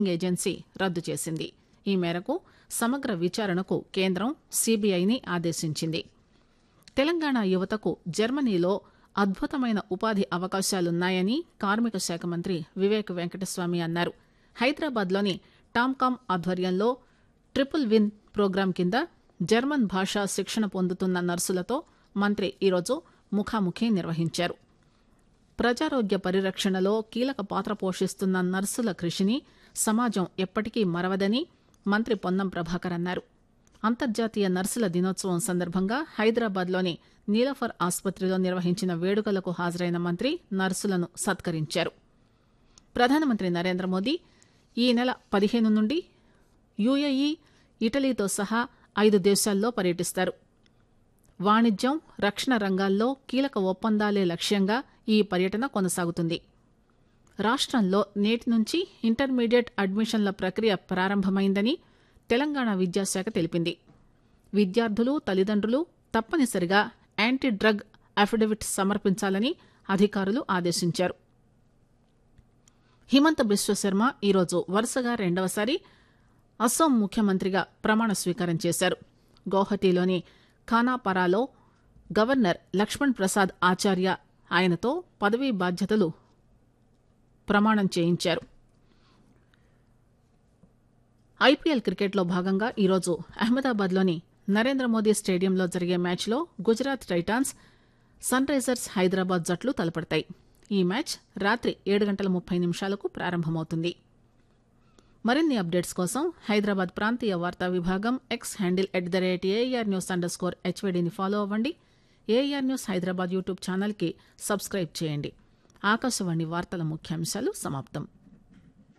agency రద్దు చేసింది ఈ మేరకు సమగ్ర విచారణకు కేంద్రం సీబీఐని ఆదేశించింది తెలంగాణ యువతకు జర్మనీలో అద్భుతమైన ఉపాధి అవకాశాలున్నాయని కార్మిక శాఖ మంత్రి వివేక్ వెంకటస్వామి అన్నారు హైదరాబాద్లోని టామ్కామ్ ఆధ్వర్యంలో ట్రిపుల్ విన్ ప్రోగ్రాం కింద జర్మన్ భాషా శిక్షణ పొందుతున్న నర్సులతో మంత్రి ఈరోజు ముఖాముఖి నిర్వహించారు ప్రజారోగ్య పరిరక్షణలో కీలక పాత్ర పోషిస్తున్న నర్సుల కృషిని సమాజం ఎప్పటికీ మరవదని మంత్రి పొన్నం ప్రభాకర్ అన్నారు అంతర్జాతీయ నర్సుల దినోత్సవం సందర్భంగా హైదరాబాద్లోని నీలఫర్ ఆసుపత్రిలో నిర్వహించిన వేడుకలకు హాజరైన మంత్రి నర్సులను సత్కరించారు ప్రధానమంత్రి నరేంద్ర మోదీ ఈ నెల పదిహేను నుండి యుఏఈ ఇటలీతో సహా ఐదు దేశాల్లో పర్యటిస్తారు వాణిజ్యం రక్షణ రంగాల్లో కీలక ఒప్పందాలే లక్ష్యంగా ఈ పర్యటన కొనసాగుతుంది రాష్ట్రంలో నేటి నుంచి ఇంటర్మీడియట్ అడ్మిషన్ల ప్రక్రియ ప్రారంభమైందని తెలంగాణ విద్యాశాఖ తెలిపింది విద్యార్థులు తల్లిదండ్రులు తప్పనిసరిగా యాంటీ డ్రగ్ అఫిడవిట్ సమర్పించాలని అధికారులు ఆదేశించారు హిమంత బిశ్వశర్మ ఈరోజు వరుసగా రెండవసారి అస్సాం ముఖ్యమంత్రిగా ప్రమాణ స్వీకారం చేశారు గౌహతిలోని ఖానాపరాలో గవర్నర్ లక్ష్మణ్ ప్రసాద్ ఆచార్య ఆయనతో పదవీ బాధ్యతలు ప్రమాణం చేయించారు ఐపీఎల్ క్రికెట్లో భాగంగా ఈరోజు అహ్మదాబాద్లోని నరేంద్ర మోదీ స్టేడియంలో జరిగే మ్యాచ్లో Gujarat Titans Sunrisers Hyderabad జట్లు తలపడతాయి ఈ మ్యాచ్ రాత్రి ఏడు గంటల ముప్పై నిమిషాలకు ప్రారంభమవుతుంది మరిన్ని అప్డేట్స్ కోసం హైదరాబాద్ ప్రాంతీయ వార్తా విభాగం X handle at the rate AR news underscore హెచ్వీడీని ఫాలో అవ్వండి ఏఆర్ న్యూస్ హైదరాబాద్ యూట్యూబ్ ఛానల్కి సబ్స్క్రైబ్ చేయండి ఆకాశవాణి వార్తల ముఖ్యాంశాలు సమాప్తం